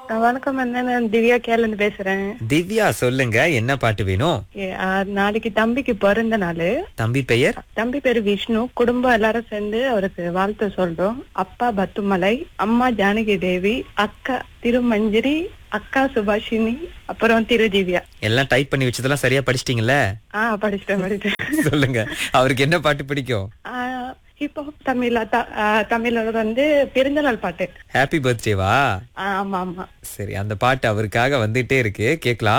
அஹ் வணக்கம் அண்ணா நான் திவ்யா கேலந்து பேசுறேன் திவ்யா சொல்லுங்க என்ன பாட்டு வேணும் ஏ, அஹ் நாளைக்கு தம்பிக்கு பிறந்த நாள் தம்பி பெயர் தம்பி பேரு விஷ்ணு குடும்பம் எல்லாரும் சேர்ந்து அவருக்கு வாழ்த்து சொல்றோம் அப்பா பத்துமலை அம்மா ஜானகி தேவி அக்கா திருமஞ்சரி அக்கா சுபாஷினி அப்புறம் திரு திவ்யா எல்லாம் டைப் பண்ணி வச்சதெல்லாம் சரியா படிச்சிட்டீங்கல்ல ஆ படிச்சிட்டேன் படிச்சிட்டேன் சொல்லுங்க அவருக்கு என்ன பாட்டு பிடிக்கும் இப்போ தமிழ்ல த- அஹ் தமிழ்ல வந்து பிறந்தநாள் பாட்டு ஹாப்பி பர்த்டேவா ஆ, ஆமா ஆமா சரி அந்த பாட்டு அவருக்காக வந்துட்டே இருக்கு கேக்கலாம்